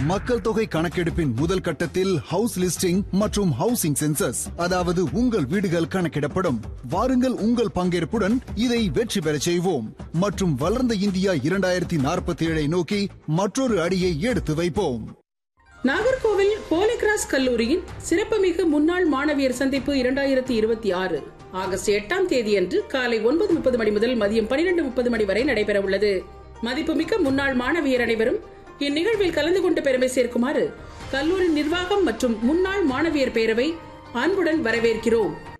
மக்கள் தொகை கணக்கெடுப்பின் முதல் கட்டத்தில் ஹவுஸ் லிஸ்டிங் மற்றும் ஹவுசிங் சென்சஸ் அதாவது உங்கள் வீடுகள் கணக்கிடப்படும் வாருங்கள் உங்கள் பங்கேற்புடன் இதை வெற்றி பெறச் செய்வோம் மற்றும் வளர்ந்த இந்தியா இரண்டாயிரத்தி நாற்பத்தி ஏழை நோக்கி மற்றொரு அடியை எடுத்து வைப்போம் நாகர்கோவில் ஹோலிகிராஸ் கல்லூரியின் சிறப்புமிகு முன்னாள் மாணவியர் சந்திப்பு இரண்டாயிரத்தி இருபத்தி ஆறு ஆகஸ்ட் எட்டாம் தேதியன்று காலை ஒன்பது முப்பது மணி முதல் மதியம் பனிரெண்டு முப்பது மணி வரை நடைபெற உள்ளது மதிப்புமிக்க முன்னாள் மாணவியர் அனைவரும் இந்நிகழ்வில் கலந்து கொண்டு பெருமை சேர்க்குமாறு கல்லூரி நிர்வாகம் மற்றும் முன்னாள் மாணவியர் பேரவை அன்புடன் வரவேற்கிறோம்